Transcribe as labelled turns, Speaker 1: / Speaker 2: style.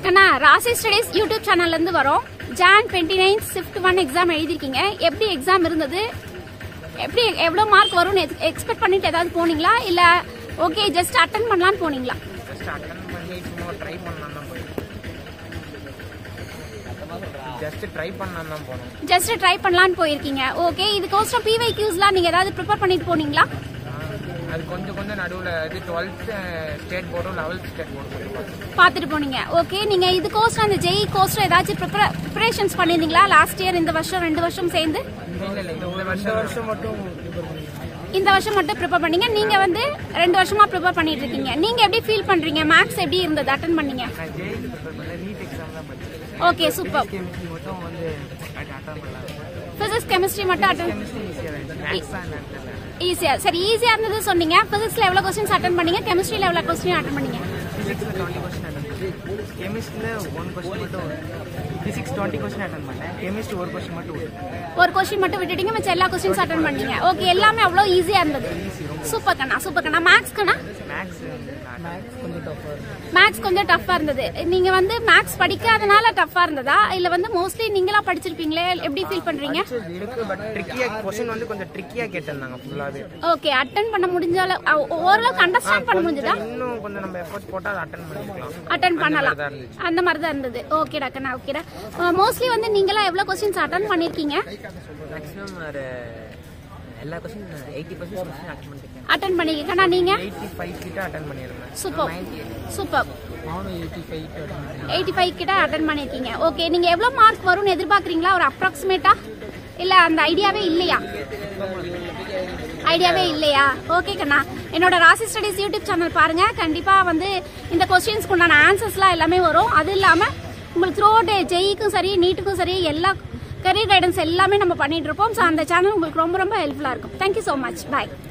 Speaker 1: கண்ணா ராசி studies YouTube சேனல்ல இருந்து வரோம் Jan twenty nine shift one exam எழுதிருக்கீங்க எப்படி எக்ஸாம் இருந்தது எப்படி எவ்வளோ மார்க் வரும்னு எக்ஸ்பெக்ட் பண்ணிட்டு ஏதாவது போனீங்களா இல்ல ஓகே ஜஸ்ட் அட்டன் பண்ணலான்னு போனீங்களா
Speaker 2: ஜஸ்ட் அட்டன் பண்ணி சும்மா ட்ரை பண்ணலாம் தான் போயிருக்கோம் ஜஸ்ட் ட்ரை பண்ணலாம் தான் போனோம்
Speaker 1: ஜஸ்ட் ட்ரை பண்ணலான்னு போயிருக்கீங்க ஓகே இதுக்கோசரம் பிவை கியூஸ்லாம் நீங்க ஏதாவது ப்ரிப்பேர் பண்ணிட்டு போனீங்களா
Speaker 2: அது கொஞ்சம் கொஞ்சம் நடுவில் இது டுவெல்த்து ஸ்டேட் போர்டும் லெவல்த் ஸ்டேட் போர்டும் கொஞ்சம் பார்த்தோம்.
Speaker 1: பார்த்துட்டு போனீங்க ஓகே நீங்க இதுக்கோசரம் அந்த ஜெய் கோஸ்டர் ஏதாச்சும் ப்ரிப்பரேஷன்ஸ் பண்ணியிருந்தீங்களா லாஸ்ட் இயர் இந்த வருஷம் ரெண்டு வருஷம் சேர்ந்து
Speaker 2: இல்லை இல்லை இந்த வருஷம் வருஷம் மட்டும்
Speaker 1: இந்த வருஷம் மட்டும் ப்ரிப்பேர் பண்ணீங்க நீங்க வந்து ரெண்டு வருஷமா ப்ரிப்பேர் பண்ணிட்டு இருக்கீங்க நீங்க எப்படி ஃபீல் பண்றீங்க மேக்ஸ் எப்படி இருந்தது அட்டன் பண்ணீங்க
Speaker 2: நான் ஜெயிலுக்கு ப்ரிப்பேர் பண்ணல நீட் எக்ஸாம் தான் படிச்சேன்
Speaker 1: ஓகே சூப்பர்
Speaker 2: கெமிஸ்ட்ரி மட்டும் வந்து அட்டன் பண்ணலாம்
Speaker 1: பிசிக்ஸ் கெமிஸ்ட்ரி மட்டும் அட்டன்
Speaker 2: கெமிஸ்ட்ரி ஈஸியாக இருந்துச்சு மேக்ஸ் தான் என்னன்னு
Speaker 1: ஈஸியா சரி ஈஸியா இருந்தது சொன்னீங்க பிசிக்ஸ்ல எவ்வளவு கொஸ்டின்ஸ் அட்டன் பண்ணீங்க கெமிஸ்ட்ரியில எவ்வளவு கொஸ்டின் அட்டன் பண்ணீங்க
Speaker 2: ஃபிசிக்ஸில் டுவெண்ட்டி கொஸ்டின் அட்டன் பண்ணேன் கெமிஸ்ட்ரியில் ஒன் கொஸ்டின் மட்டும் ஃபிசிக்ஸ் டுவெண்ட்டி கொஸ்டின் அட்டன் பண்ணேன் கெமிஸ்ட்ரி ஒரு கொஸ்டின் மட்டும் விட்டேன்
Speaker 1: ஒரு கொஸ்டின் மட்டும் விட்டுட்டீங்க மிச்சம் எல்லா கொஸ்டின்ஸ் அட்டன் பண்ணீங்க ஓகே எல்லாமே அவ்வளவு ஈஸியா இருந்தது சூப்பர் கண்ணா சூப்பர் கண்ணா மேக்ஸ் கண்ணா
Speaker 2: மேக்ஸ் மேக்ஸ் கொஞ்சம் டஃப்பாக இருக்கும்
Speaker 1: மேக்ஸ் கொஞ்சம் டஃப்பா இருந்தது நீங்க வந்து மேக்ஸ் படிக்காதனால டஃப்பா இருந்ததா இல்ல வந்து மோஸ்ட்லி நீங்களா படிச்சிருப்பீங்களே எப்படி ஃபீல் பண்றீங்க
Speaker 2: இருக்கு பட் ட்ரிக்கியாக கொஸ்டின் வந்து கொஞ்சம் ட்ரிக்கியாக கேட்டிருந்தாங்க ஃபுல்லாகவே
Speaker 1: ஓகே அட்டன் பண்ண முடிஞ்சால அ- ஓரளவுக்கு அண்டர்ஸ்டாண்ட் பண்ண முடிஞ்சதா
Speaker 2: இன்னும் கொஞ்சம் நம்ம எஃபோர்ட் போட்டால் அதை அட்டன் பண்ணிக்கலாம்
Speaker 1: அட்டன் பண்ணலாம்
Speaker 2: தான் இருந்துச்சு.
Speaker 1: அந்த மாதிரி தான் இருந்தது ஓகேடா கண்ணா ஓகேடா மோஸ்ட்லி வந்து நீங்களா எவ்வளவு கொஸ்டின்ஸ் அட்டன் பண்ணிருக்கீங்க
Speaker 2: மேக்ஸிமம் ஒரு எல்லா question eighty percent question attend பண்ணிருக்கேன்
Speaker 1: அட்டன் பண்ணிருக்கீங்க நீங்க
Speaker 2: எயிட்டி ஃபைவ் கிட்ட அட்டன் பண்ணியிருந்தேன்
Speaker 1: சூப்பர் சூப்பர்
Speaker 2: நானும் eighty five attend
Speaker 1: eighty five கிட்ட அட்டன் பண்ணிருக்கீங்க ஓகே நீங்க எவ்வளவு மார்க் வரும்னு எதிர்பார்க்கறீங்களா ஒரு அப்ராக்சிமேட்டா இல்ல அந்த ஐடியாவே இல்லையா ஐடியாவே இல்லையா ஓகே கண்ணா என்னோட ராசி ஸ்டடிஸ் யூடியூப் சேனல் பாருங்க கண்டிப்பா வந்து இந்த கொஸ்டின்ஸ்க்கு உண்டான ஆன்சர்ஸ்லாம் எல்லாமே வரும் அது இல்லாம உங்களுக்கு த்ரூ அவுட் ஜெய்க்கும் சரி நீட்டுக்கும் சரி எல்லா கரியர் கைடன்ஸ் எல்லாமே நம்ம பண்ணிட்டு இருப்போம் ஸோ அந்த சேனல் உங்களுக்கு ரொம்ப ரொம்ப ஹெல்ப்ஃபுல்லா இருக்கும் தேங்க்யூ ஸோ மச் பாய்